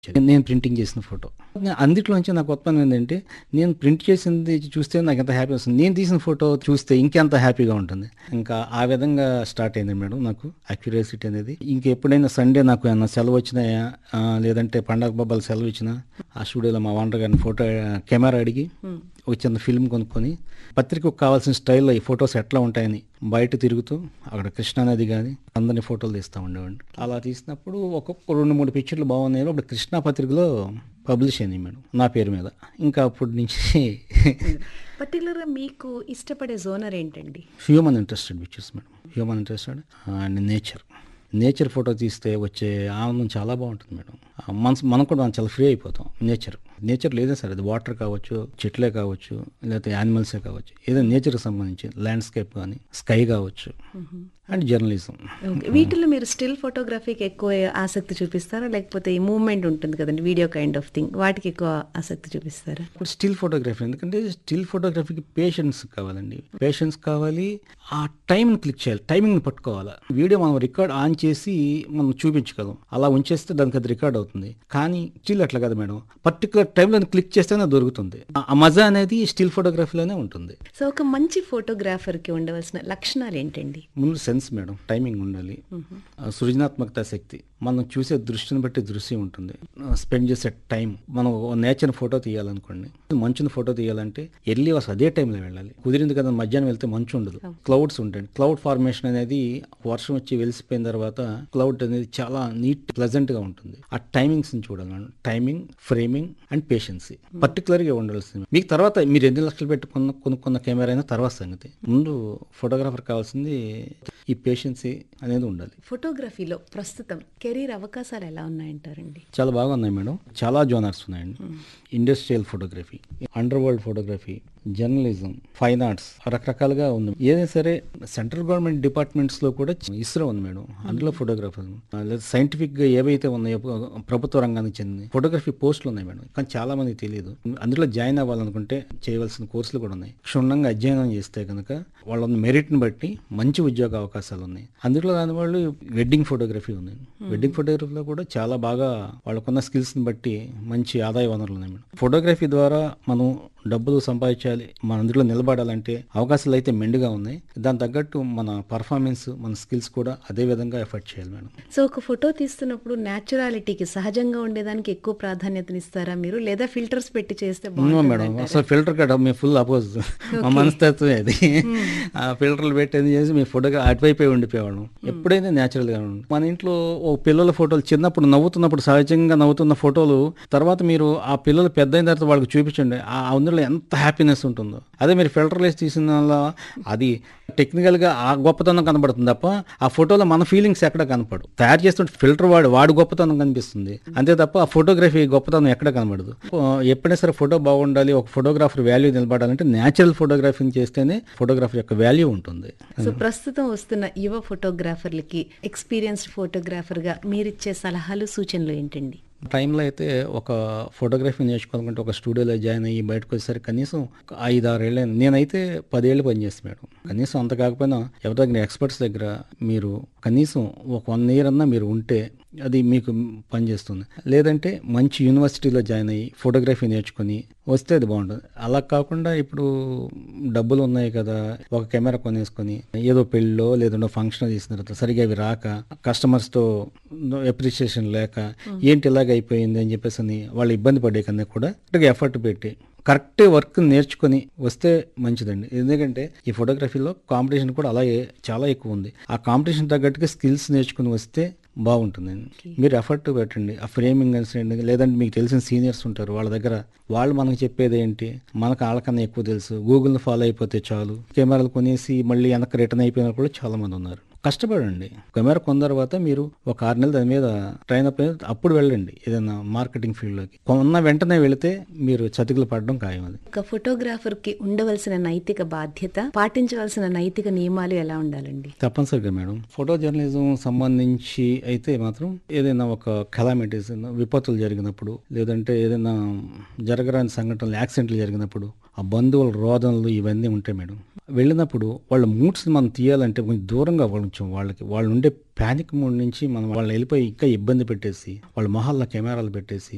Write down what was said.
నేను ప్రింటింగ్ చేసిన ఫోటో అందులోంచి నాకు ఉత్పన్నం ఏంటంటే నేను ప్రింట్ చేసింది చూస్తే నాకు ఎంత హ్యాపీ వస్తుంది నేను తీసిన ఫోటో చూస్తే ఇంకెంత హ్యాపీగా ఉంటుంది ఇంకా ఆ విధంగా స్టార్ట్ అయింది మేడం నాకు అక్యురేసిటీ అనేది ఇంకెప్పుడైనా సండే నాకు ఏమన్నా సెలవు వచ్చినా ఆ, లేదంటే పండగ బొబ్బలు సెలవు ఇచ్చినా ఆ స్టూడియోలో మా వంట గారిని ఫోటో కెమెరా అడిగి ఒక చిన్న ఫిల్మ్ కొనుక్కొని పత్రికకు కావాల్సిన స్టైల్లో ఈ ఫొటోస్ ఎట్లా ఉంటాయని బయట తిరుగుతూ అక్కడ కృష్ణానది కానీ అందరినీ ఫోటోలు తీస్తూ ఉండేవాడిని అలా తీసినప్పుడు ఒక్కొక్క రెండు మూడు పిక్చర్లు బాగున్నాయి అప్పుడు కృష్ణా పత్రికలో పబ్లిష్ అయింది మేడం నా పేరు మీద ఇంకా అప్పటి నుంచి పర్టికులర్గా మీకు ఇష్టపడే జోనర్ ఏంటండి human interested pictures madam human interested and nature nature photo తీస్తే వచ్చే ఆనందం చాలా బాగుంటుంది మేడం ఆ మనసు మనం కూడా మనం చాలా ఫ్రీ అయిపోతాం నేచర్ నేచర్ లేదే సరే అది వాటర్ కావచ్చు చెట్లే కావచ్చు లేకపోతే యానిమల్సే కావచ్చు ఏదో నేచర్కి సంబంధించి ల్యాండ్స్కేప్ కానీ స్కై కావచ్చు అండ్ జర్నలిజం ఓకే వీటిలో మీరు స్టిల్ ఫోటోగ్రఫీకి ఎక్కువ ఆసక్తి చూపిస్తారా లేకపోతే ఈ మూవ్మెంట్ ఉంటుంది కదండి వీడియో కైండ్ ఆఫ్ థింగ్ వాటికి ఎక్కువ ఆసక్తి చూపిస్తారా ఇప్పుడు స్టిల్ ఫోటోగ్రఫీ ఎందుకంటే స్టిల్ ఫోటోగ్రఫీకి పేషెన్స్ కావాలండి పేషెన్స్ కావాలి ఆ టైంని క్లిక్ చేయాలి టైమింగ్ని పట్టుకోవాలి వీడియో మనం రికార్డ్ ఆన్ చేసి మనం చూపించగలం అలా ఉంచేస్తే దానికి అది రికార్డ్ అవుతుంది కానీ స్టిల్ అట్లా కదా మేడం పర్టికులర్ టైంలో క్లిక్ చేస్తేనే అది దొరుకుతుంది ఆ- ఆ మజా అనేది స్టిల్ ఫోటోగ్రఫీలోనే ఉంటుంది సో ఒక మంచి ఫోటోగ్రాఫర్కి ఉండవలసిన లక్షణాలు ఏంటండి ముందు సెన్స్ మేడం టైమింగ్ ఉండాలి ఆ సృజనాత్మకత శక్తి మనం చూసే దృష్టిని బట్టి దృశ్యం ఉంటుంది స్పెండ్ చేసే టైం మనం నేచర్ ఫోటో తీయాలనుకోండి మంచుని ఫోటో తీయాలంటే ఎర్లీ అవర్స్ అదే టైంలో వెళ్ళాలి కుదిరింది కదా మధ్యాహ్నం వెళ్తే మంచు ఉండదు క్లౌడ్స్ ఉంటాయి క్లౌడ్ ఫార్మేషన్ అనేది వర్షం వచ్చి వెలిసిపోయిన తర్వాత క్లౌడ్ అనేది చాలా నీట్ ప్లెజెంట్ గా ఉంటుంది ఆ టైమింగ్స్ చూడాలి madam timing framing and patiency particular గా ఉండాల్సింది మీకు తర్వాత మీరు ఎన్ని లక్షలు పెట్టుకున్న కొనుక్కున్న కెమెరా అయినా తర్వాత సంగతి ముందు ఫోటోగ్రాఫర్ కావాల్సింది ఈ పేషెన్సీ అనేది ఉండాలి ఫోటోగ్రఫీలో ప్రస్తుతం కెరీర్ అవకాశాలు ఎలా ఉన్నాయంటారండి చాలా బాగా ఉన్నాయి మేడం చాలా జోనర్స్ ఉన్నాయండి industrial photography underworld photography journalism fine arts రకరకాలుగా ఉంది ఏదైనా సరే సెంట్రల్ గవర్నమెంట్ డిపార్ట్మెంట్స్ లో కూడా ఇస్రో ఉంది మేడం అందులో ఫోటోగ్రఫర్ లేదా సైంటిఫిక్ గా ఏవైతే ఉన్నాయో ప్రభుత్వ రంగానికి చెంది ఫోటోగ్రఫీ పోస్టులు ఉన్నాయి మేడం కానీ చాలా మందికి తెలియదు అందులో జాయిన్ అవ్వాలనుకుంటే చేయవలసిన కోర్సులు కూడా ఉన్నాయి క్షుణ్ణంగా అధ్యయనం చేస్తే కనుక వాళ్ళ మెరిట్ని బట్టి మంచి ఉద్యోగ అవకాశాలు ఉన్నాయి అందులో రాని వాళ్ళు వెడ్డింగ్ ఫోటోగ్రఫీ ఉంది వెడ్డింగ్ ఫోటోగ్రఫీలో కూడా చాలా బాగా వాళ్ళకున్న స్కిల్స్ని బట్టి మంచి ఆదాయ వనరులు ఉన్నాయి మేడం ఫోటోగ్రఫీ ద్వారా మనం డబ్బులు సంపాదించాలి మన అందులో నిలబడాలంటే అవకాశాలు అయితే మెండుగా ఉన్నాయి దాని తగ్గట్టు మన పర్ఫార్మెన్స్ మన స్కిల్స్ కూడా అదే విధంగా ఎఫర్ట్ చేయాలి మేడం సో ఒక ఫోటో తీస్తున్నప్పుడు న్యాచురాలిటీకి సహజంగా ఉండేదానికి ఎక్కువ ప్రాధాన్యతనిస్తారా మీరు లేదా ఫిల్టర్స్ పెట్టి చేస్తే నో బాగుంటుందా? మేడం అసలు ఫిల్టర్ కట్ మీ ఫుల్ అపోజ్ మా మనస్తత్వమే అది ఆ ఫిల్టర్లు పెట్టేది చేసి మీ ఫోటోగా అటువైపే ఉండిపోయేవాళ్ళం ఎప్పుడైనా natural గా ఉండి మన ఇంట్లో ఓ పిల్లల ఫోటోలు చిన్నప్పుడు నవ్వుతున్నప్పుడు సహజంగా నవ్వుతున్న ఫోటోలు తర్వాత మీరు ఆ పిల్లలు పెద్ద అయిన తర్వాత వాళ్ళకి చూపించండి ఆ అందులో ఎంత హ్యాపీనెస్ ఉంటుందో అదే మీరు ఫిల్టర్ వేసి తీసిన వల్ల అది టెక్నికల్ గా ఆ గొప్పతనం కనబడుతుంది తప్ప ఆ ఫోటోలో మన ఫీలింగ్స్ ఎక్కడ కనపడు తయారు చేస్తుంటే ఫిల్టర్ వాడు వాడు గొప్పతనం కనిపిస్తుంది అంతే తప్ప ఆ ఫోటోగ్రఫీ గొప్పతనం ఎక్కడ కనబడదు ఆ, ఎప్పుడైనా సరే ఫోటో బాగుండాలి ఒక ఫోటోగ్రాఫర్ వాల్యూ నిలబడాలంటే న్యాచురల్ ఫోటోగ్రఫీని చేస్తేనే ఫోటోగ్రఫీ యొక్క వాల్యూ ఉంటుంది సో ప్రస్తుతం వస్తున్న యువ ఫోటోగ్రాఫర్లకి ఎక్స్పీరియన్స్డ్ ఫోటోగ్రాఫర్గా మీరిచ్చే సలహాలు సూచనలు ఏంటండి టైంలో అయితే ఒక ఫోటోగ్రఫీ నేర్చుకోవాలంటే ఒక స్టూడియోలో జాయిన్ అయ్యి బయటకు వచ్చేసరికి కనీసం ఒక ఐదు ఆరు ఏళ్ళు నేనైతే పదేళ్ళు పనిచేస్తాను మేడం కనీసం అంత కాకపోయినా ఎవరి దగ్గర ఎక్స్పర్ట్స్ దగ్గర మీరు కనీసం ఒక వన్ ఇయర్ అన్నా మీరు ఉంటే అది మీకు పనిచేస్తుంది లేదంటే మంచి యూనివర్సిటీలో జాయిన్ అయ్యి ఫోటోగ్రఫీ నేర్చుకుని వస్తే అది బాగుంటుంది అలా కాకుండా ఇప్పుడు డబ్బులు ఉన్నాయి కదా ఒక కెమెరా కొనేసుకొని ఏదో పెళ్ళో లేదంటే ఫంక్షన్ చేసిన తర్వాత సరిగా అవి రాక కస్టమర్స్తో అప్రిషియేషన్ లేక ఏంటి ఇలాగ అయిపోయింది అని చెప్పేసి అని వాళ్ళు ఇబ్బంది పడే కన్నా కూడా ఎఫర్ట్ పెట్టి కరెక్ట్ వర్క్ నేర్చుకొని వస్తే మంచిదండి ఎందుకంటే ఈ ఫోటోగ్రఫీలో కాంపిటీషన్ కూడా అలాగే చాలా ఎక్కువ ఉంది ఆ కాంపిటీషన్ తగ్గట్టుగా స్కిల్స్ నేర్చుకుని వస్తే బాగుంటుందండి మీరు ఎఫర్ట్ పెట్టండి ఆ ఫ్రేమింగ్ అని లేదంటే మీకు తెలిసిన సీనియర్స్ ఉంటారు వాళ్ళ దగ్గర వాళ్ళు మనకు చెప్పేది ఏంటి మనకు వాళ్ళకన్నా ఎక్కువ తెలుసు గూగుల్ని ఫాలో అయిపోతే చాలు కెమెరాలు కొనేసి మళ్ళీ వెనక్కి రిటర్న్ అయిపోయిన వాళ్ళు కూడా చాలా మంది ఉన్నారు కష్టపడండి కెమెరా కొన్న తర్వాత మీరు ఒక ఆరు నెలలు దాని మీద ట్రైన్ అప్ అయిన అప్పుడు వెళ్ళండి ఏదైనా మార్కెటింగ్ ఫీల్డ్లోకి కొన్న వెంటనే వెళితే మీరు చతికిలు పడడం ఖాయం అది ఒక ఫోటోగ్రాఫర్కి ఉండవలసిన నైతిక బాధ్యత పాటించవలసిన నైతిక నియమాలు ఎలా ఉండాలండి తప్పనిసరిగా మేడం ఫోటో జర్నలిజం సంబంధించి అయితే మాత్రం ఏదైనా ఒక కెలామిటీస్ విపత్తులు జరిగినప్పుడు లేదంటే ఏదైనా జరగరాని సంఘటనలు యాక్సిడెంట్లు జరిగినప్పుడు ఆ బంధువుల రోదనలు ఇవన్నీ ఉంటాయి మేడం వెళ్ళినప్పుడు వాళ్ళ మూడ్స్ మనం తీయాలంటే కొంచెం దూరంగా కొంచెం వాళ్ళకి వాళ్ళు ఉండే ప్యానిక్ మూడ్ నుంచి మనం వాళ్ళు వెళ్ళిపోయి ఇంకా ఇబ్బంది పెట్టేసి వాళ్ళ మొహాల్లో కెమెరాలు పెట్టేసి